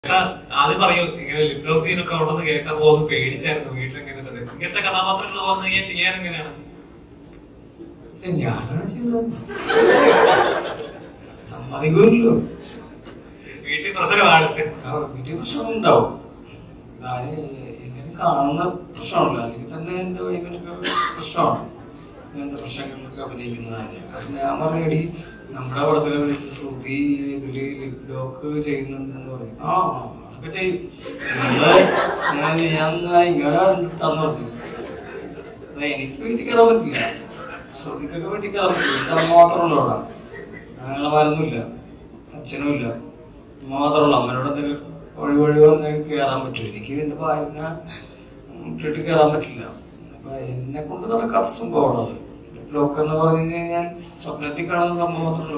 ചേട്ടാ, ആദ്യം പറയൂ ഇങ്ങനെ ലിപ്ലോക് സീനൊക്കെ അവിടെ നിന്ന് കേട്ടപ്പോ ഒന്ന് പേടിച്ചായിരുന്നു വീട്ടിലെങ്ങനെ ഇങ്ങനത്തെ കഥാപാത്രങ്ങൾ വന്നു കഴിഞ്ഞാൽ ചെയ്യാൻ എങ്ങനെയാണ് ഞാനാണ് ചെയ്യുന്നത് സമ്മതിക്കുമല്ലോ വീട്ടിൽ പ്രശ്നമാണ് ആ, വീട്ടിൽ പ്രശ്നമുണ്ടാവും ഞാന് എങ്ങനെ കാണുന്ന പ്രശ്നമല്ല അല്ലെങ്കിൽ തന്നെ എന്റെ വൈഫിനൊക്കെ പ്രശ്നമാണ് ഇങ്ങനത്തെ പ്രശ്നങ്ങളിലൊക്കെ അഭിനയിക്കുന്നതല്ല അത് ഞാൻ പറയടി നമ്മുടെ പടത്തിലെ വിളിച്ച് ശ്രുതി ഇതില് ലിപ് ലോക്ക് ചെയ്യുന്നുണ്ടെന്ന് പറയും ആ ആ, അതൊക്കെ ചെയ്യും നിങ്ങള് ഞാൻ ഞാൻ ഇങ്ങനെ കണ്ടിട്ടാന്ന് പറഞ്ഞു അതാ എനിക്ക് വേണ്ടി കയറാൻ പറ്റില്ല ശ്രുതിക്കൊക്കെ വേണ്ടി കയറാൻ പറ്റില്ല എന്റെ അമ്മ മാത്രമല്ല അവിടെ ഞങ്ങളമാരൊന്നുമില്ല അച്ഛനുമില്ല അമ്മ മാത്രമല്ല അമ്മനോട് എന്തെങ്കിലും വഴി വഴി പറഞ്ഞാൽ കയറാൻ പറ്റും എനിക്ക് എന്റെ ഭാര്യനെ ഇട്ടിട്ട് കയറാൻ പറ്റില്ല അപ്പൊ എന്നെ കൊണ്ട് നടക്കാത്ത സംഭവമാണ് അത് ബ്ലോക്ക് എന്ന് പറഞ്ഞു കഴിഞ്ഞാൽ ഞാൻ സ്വപ്നത്തിൽ കാണുന്ന സംഭവം മാത്രമല്ല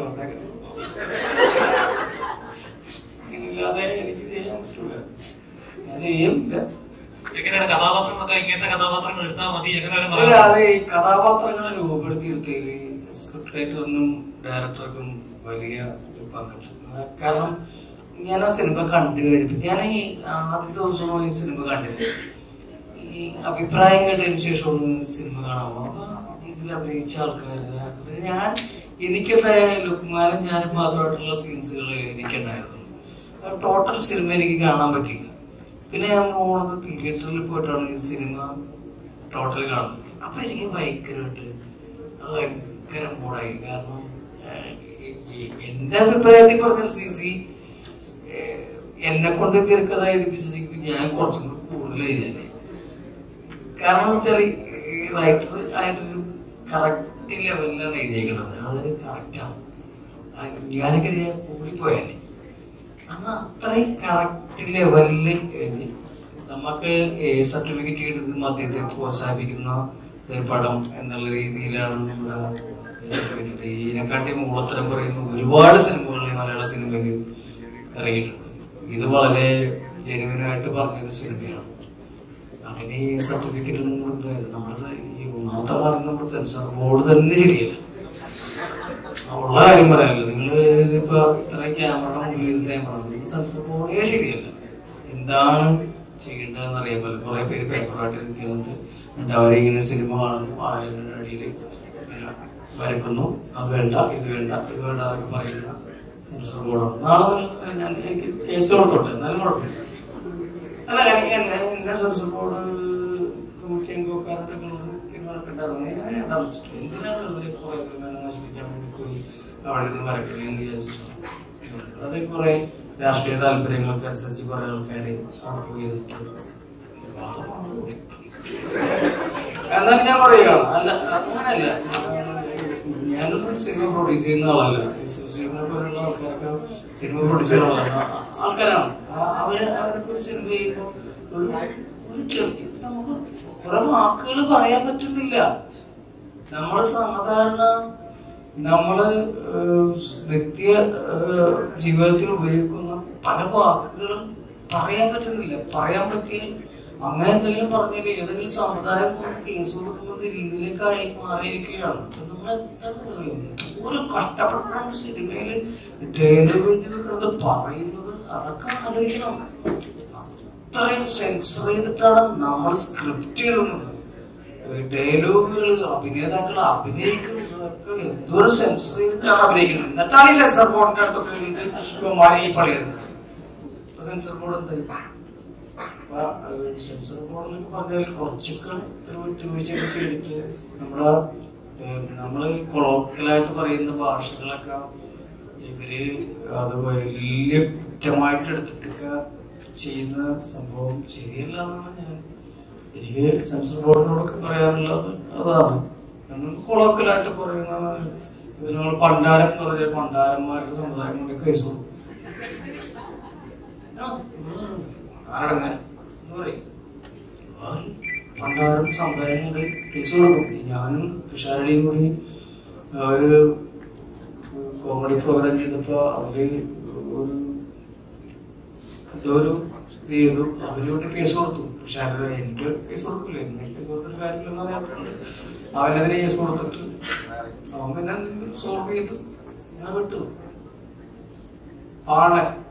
അങ്ങനെയില്ലാതെ എനിക്ക് ചെയ്യാൻ പറ്റൂല ഞാൻ ചെയ്യില്ല എങ്ങനെയാണ് കഥാപാത്രങ്ങളൊക്കെ ഇങ്ങനത്തെ കഥാപാത്രങ്ങൾ എടുത്താൽ മതി എങ്ങനെ അല്ല പറയാം അത് ഈ കഥാപാത്രങ്ങളെ രൂപപ്പെടുത്തിയെടുത്തതിൽ സ്ക്രിപ്റ്റ് റൈറ്ററിനും ഡയറക്ടർക്കും വലിയ ഒരു പങ്കുണ്ട് ആ, കാരണം ഞാൻ ആ സിനിമ കണ്ടു കഴിഞ്ഞപ്പോൾ ഞാൻ ഈ ആദ്യ ദിവസമാണ് ഈ സിനിമ കണ്ടത് ഈ അഭിപ്രായം കേട്ടതിന് ശേഷമാണ് സിനിമ കാണാൻ പോകുന്നത് അപ്പൊ ഇതിൽ അഭിനയിച്ച ആൾക്കാരുടെ ഞാൻ എനിക്കുള്ള ലുക്മാനും ഞാനും മാത്രമായിട്ടുള്ള സീൻസുകൾ എനിക്കുണ്ടായിരുന്നു ടോട്ടൽ സിനിമ എനിക്ക് കാണാൻ പറ്റിയില്ല പിന്നെ ഞാൻ പോകുന്നത് തിയേറ്ററിൽ പോയിട്ടാണ് ഈ സിനിമ ടോട്ടൽ കാണുന്നത് അപ്പൊ എനിക്ക് ഭയങ്കരമായിട്ട് അത് ഭയങ്കര മൂടായി കാരണം ഏഹ്, ഈ- ഈ എന്റെ അഭിപ്രായത്തിൽ പറഞ്ഞാൽ സി സി എന്നെ കൊണ്ട് തിരക്കഥ എഴുതിപ്പിച്ച സ്ഥിതിക്ക് ഞാൻ കുറച്ചും കൂടി കൂടുതൽ എഴുതിയാലേ കാരണം വെച്ചാൽ ഈ റൈറ്റർ അതിനൊരു കറക്റ്റ് ലെവലിലാണ് എഴുതിയേക്കുന്നത് അത് കറക്റ്റാണ് ഞാനൊക്കെ എഴുതിയാൽ കൂടിപ്പോയാലേ അന്ന് അത്രയും കറക്റ്റ് ലെവലിൽ എഴുതി നമുക്ക് സർട്ടിഫിക്കറ്റ് കിട്ടുന്നത് മദ്യത്തെ പ്രോത്സാഹിപ്പിക്കുന്ന ഒരു പടം എന്നുള്ള രീതിയിലാണ് നമ്മുടെ സർട്ടിഫിക്കറ്റ് ഇതിനെക്കാട്ടി മൂളത്തരം പറയുന്ന ഒരുപാട് സിനിമകൾ ഈ മലയാള സിനിമയിൽ ഇറങ്ങിയിട്ടുണ്ട് ഇത് വളരെ ജനുവിനായിട്ട് പറഞ്ഞൊരു സിനിമയാണ് അങ്ങനെ ഈ സർട്ടിഫിക്കറ്റ് ഒന്നും കൊടുക്കില്ല നമ്മുടെ ഈ ഒന്നാമത്തെ കാര്യം നമ്മുടെ സെൻസർ ബോർഡ് തന്നെ ശരിയല്ല ഉള്ള കാര്യം പറയാമല്ലോ നിങ്ങൾ ഇപ്പൊ ഇത്രയും ക്യാമറയുടെ മുമ്പിൽ ക്യാമറ സെൻസർ ബോർഡേ ശരിയല്ല എന്താണ് ചെയ്യേണ്ടതെന്ന് അറിയാൻ പറ്റില്ല കുറെ പേര് പേപ്പറായിട്ട് ഇരിക്കുന്നുണ്ട് എന്നിട്ട് അവരിങ്ങനെ സിനിമ കാണുന്നു അതിന്റെ അടിയിൽ ഇങ്ങനെ വരക്കുന്നു അത് വേണ്ട ഇത് വേണ്ട ഇത് വേണ്ട എന്നൊക്കെ പറയുന്ന സെൻസർ ബോർഡാണ് നാളെ ഞാൻ എനിക്ക് കേസ് കൊടുത്തോട്ടെ എന്നാലും കുഴപ്പമില്ല അല്ല എനിക്ക് എന്നെ എന്റെ സെൻസർ ബോർഡ് നൂറ്റി അമ്പക്കാരുടെ തീരുമാനപ്പെട്ടായിരുന്നു ഞാൻ അതാ വെച്ചിട്ട് എന്തിനാണ് വെറുതെ കുറെ തീരുമാനം നശിപ്പിക്കാൻ വേണ്ടി പോയി അവിടെ നിന്ന് വരക്കണേ എന്ന് വിചാരിച്ചിട്ടാണ് അത് കുറെ രാഷ്ട്രീയ താല്പര്യങ്ങൾക്ക് അനുസരിച്ച് കുറെ ആൾക്കാര് അവിടെ പോയി ഇരുന്നിട്ട് എന്നാലും ഞാൻ പറയുകയാണ് അല്ല അങ്ങനല്ല ഞാനൊരു സിനിമ പ്രൊഡ്യൂസ് ചെയ്യുന്ന ആളല്ല സിനിമ പോലുള്ള ആൾക്കാരൊക്കെ സിനിമ പ്രൊഡ്യൂസ് ചെയ്യുന്ന ആളാണ് ആൾക്കാരാണ് ആ- അവര് അവരൊക്കെ ഒരു സിനിമ ചെയ്യുമ്പോൾ ഒരു ഒരു ചെറിയ നമുക്ക് കുറെ വാക്കുകൾ പറയാൻ പറ്റുന്നില്ല നമ്മള് സാധാരണ നമ്മള് ഏഹ്, നിത്യ ഏഹ്, ജീവിതത്തിൽ ഉപയോഗിക്കുന്ന പല വാക്കുകളും പറയാൻ പറ്റുന്നില്ല പറയാൻ പറ്റിയ അങ്ങനെ എന്തെങ്കിലും പറഞ്ഞാൽ ഏതെങ്കിലും സമുദായം കൊണ്ട് കേസ് കൊടുക്കുന്ന രീതിയിലേക്കായി മാറിയിരിക്കുകയാണ് നമ്മൾ എന്താണ് ഓരോ കഷ്ടപ്പെട്ടാണ് സിനിമയില് ഡയലോഗ് എഴുതിക്കുന്നത് പറയുന്നത് അതൊക്കെ ആലോചിക്കണം അത്രയും സെൻസർ ചെയ്തിട്ടാണ് നമ്മൾ സ്ക്രിപ്റ്റ് എഴുതുന്നത് ഡയലോഗുകൾ അഭിനേതാക്കൾ അഭിനയിക്കുന്നതൊക്കെ എന്തോരം സെൻസർ ചെയ്തിട്ടാണ് അഭിനയിക്കുന്നത് എന്നിട്ടാണ് ഈ സെൻസർ ബോർഡിന്റെ അടുത്തൊക്കെ ഇരുന്നിട്ട് മാറി ഈ പണിയത് സെൻസർ ബോർഡ് എന്താ സെൻസർ ബോർഡ് എന്നൊക്കെ പറഞ്ഞാൽ കുറച്ചൊക്കെ ഒരു വിട്ടുവീഴ്ചയൊക്കെ ചെയ്തിട്ട് നമ്മളെ ഏഹ്, നമ്മള് കൊളോക്കലായിട്ട് പറയുന്ന ഭാഷകളൊക്കെ ഇവര് അത് വലിയ കുറ്റമായിട്ട് എടുത്തിട്ടൊക്കെ ചെയ്യുന്ന സംഭവം ശരിയല്ല എന്നാണ് ഞാൻ എനിക്ക് സെൻസർ ബോർഡിനോടൊക്കെ പറയാനുള്ളത് അതാണ് നമുക്ക് കൊളോക്കലായിട്ട് പറയുന്ന ഇത് നമ്മൾ പണ്ടാരം എന്ന് പറഞ്ഞാൽ പണ്ടാരന്മാരുടെ സമുദായം കൊണ്ട് കേസ് കൊടുക്കും ആ, ആരടങ്ങാൻ എന്ന് പറയും ആ, പണ്ടാരം സമുദായം കൊണ്ട് കേസ് കൊടുക്കും ഞാനും തുഷാരടിയും കൂടി ഒരു കോമഡി പ്രോഗ്രാം ചെയ്തപ്പോ അവര് ഒരു എന്തോ ഒരു ഇത് ചെയ്തു അവരോട് കേസ് കൊടുത്തു പക്ഷെ അവര് എനിക്ക് കേസ് കൊടുക്കില്ല എനിക്ക് കേസ് കൊടുത്തിട്ട് കാര്യമില്ലെന്ന് അറിയാൻ അവനെതിരെ കേസ് കൊടുത്തിട്ട് അവൻ പിന്നെ സോൾവ് ചെയ്തു ഞാൻ വിട്ടു പാണൻ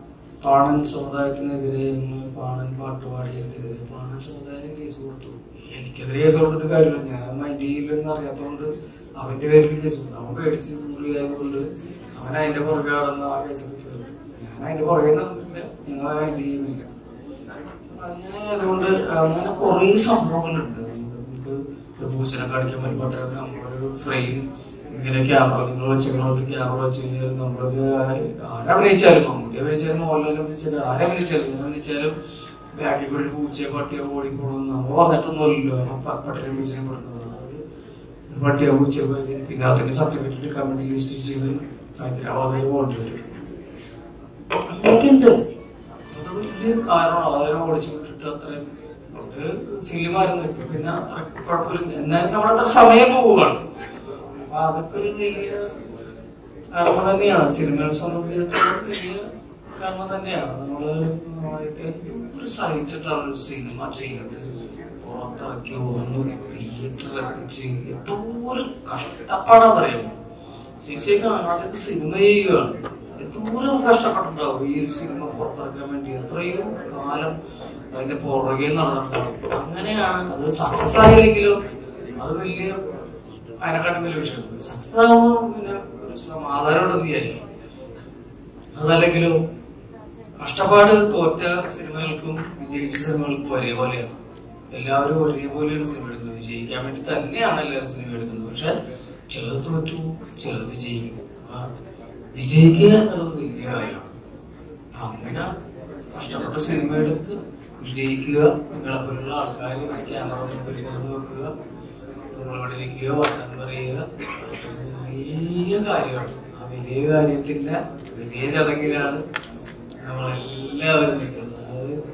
പാണൻ സമുദായത്തിനെതിരെ ഒന്ന് പാണൻ പാട്ട് പാടിയതിനെതിരെ പാണൻ സമുദായം കേസ് കൊടുത്തു എനിക്കെതിരെ കേസ് കൊടുത്തിട്ട് കാര്യമില്ല ഞാൻ മൈൻഡ് ചെയ്യില്ലെന്ന് അറിയാത്തതുകൊണ്ട് അവന്റെ പേരിൽ കേസ് കൊടുത്തു അവൻ പേടിച്ച് പുള്ളിയായതുകൊണ്ട് അവൻ അതിന്റെ പുറകെ കടന്ന് ആ കേസ് എടുത്തത് ഞാൻ അതിന്റെ പുറകെ നടന്നില്ല ഞങ്ങൾ മൈൻഡ് ചെയ്യുന്നില്ല അങ്ങനെ അതുകൊണ്ട് അങ്ങനെ കുറേ സംഭവങ്ങളുണ്ട് നമുക്ക് പൂച്ചനെ കാണിക്കാൻ വേണ്ടി പറ്റാത്ത നമ്മളൊരു ഫ്രെയിം ഇങ്ങനെ ക്യാമറ നിങ്ങൾ വെച്ചൊരു ക്യാമറ വെച്ച് കഴിഞ്ഞാൽ നമ്മളൊരു ആരഭിനയിച്ചാലും മമ്മൂട്ടി അഭിനയിച്ചാലും മോഹൻലാൽ അഭിനയിച്ചാലും ആരഭിനയിച്ചാലും ഞാൻ അഭിനയിച്ചാലും ബാക്കിൽ കൂടി ഒരു പൂച്ചയോ പട്ടിയോ ഓടിക്കോളും നമ്മൾ പറഞ്ഞിട്ടൊന്നുമല്ലല്ലോ പട്ടിനെ പൂച്ചനെ പെടുന്നത് ഒരു പട്ടിയോ പൂച്ചയോ പോയി കഴിഞ്ഞാൽ പിന്നെ അതിന്റെ സർട്ടിഫിക്കറ്റ് എടുക്കാൻ വേണ്ടി ലിസ്റ്റ് ചെയ്ത് ഹൈദരാബാദിൽ പോകേണ്ടി വരും അങ്ങനെയൊക്കെയുണ്ട് അത് വലിയ കാരണമാണ് അതിനെ ഓടിച്ചു വിട്ടിട്ട് അത്രയും ഒരു ഫിലിമായിരുന്നു ഇപ്പൊ പിന്നെ അത്ര കുഴപ്പമില്ല എന്നാലും നമ്മുടെ അത്ര സമയം പോവുകയാണ് അപ്പൊ അതൊക്കെ ഒരു വലിയ കാരണം തന്നെയാണ് സിനിമയെ സംബന്ധിച്ചിടത്തോളം വലിയ കാരണം തന്നെയാണ് നമ്മള് നമ്മളൊക്കെ ഒരു സഹിച്ചിട്ടാണ് ഒരു സിനിമ ചെയ്യുന്നത് പുറത്തിറക്കി ഒന്ന് തിയേറ്ററിൽ എത്തിച്ച് എന്തോരം കഷ്ടപ്പാടാന്നറിയാമോ സിസി കാണാതെ സിനിമ ചെയ്യുകയാണ് എന്തോരം കഷ്ടപ്പെട്ടിട്ടുണ്ടാവും ഈ ഒരു സിനിമ പുറത്തിറക്കാൻ വേണ്ടി എത്രയും കാലം അതിന്റെ പുറകെ നടന്നിട്ടുണ്ടാവും അങ്ങനെയാണ് അത് സക്സസ് ആയില്ലെങ്കിലും അത് വലിയ അതിനെക്കാട്ടും വലിയ വിഷയം സക്സസ് ആകുമ്പോൾ പിന്നെ ഒരു സമാധാനമുണ്ടെന്ന് വിചാരിക്കും അതല്ലെങ്കിലും കഷ്ടപ്പാട് തോറ്റ സിനിമകൾക്കും വിജയിച്ച സിനിമകൾക്കും ഒരേപോലെയാണ് എല്ലാവരും ഒരേപോലെയാണ് സിനിമ എടുക്കുന്നത് വിജയിക്കാൻ വേണ്ടി തന്നെയാണ് എല്ലാവരും സിനിമ എടുക്കുന്നത് പക്ഷെ ചിലത് തോറ്റു ചിലത് വിജയിക്കും ആ വിജയിക്കുക എന്നുള്ളത് വലിയ കാര്യമാണ് അങ്ങനെ കഷ്ടപ്പെട്ട സിനിമ എടുത്ത് വിജയിക്കുക നിങ്ങളെ പോലുള്ള ആൾക്കാർ ക്യാമറ മുമ്പിൽ കൊണ്ട് വെക്കുക നിങ്ങളിവിടെ ഇരിക്കുക വർത്തമാനം പറയുക വലിയ കാര്യമാണ് ആ വലിയ കാര്യത്തിന്റെ വലിയ ചടങ്ങിലാണ് നമ്മളെല്ലാവരും നിൽക്കുന്നത് അത്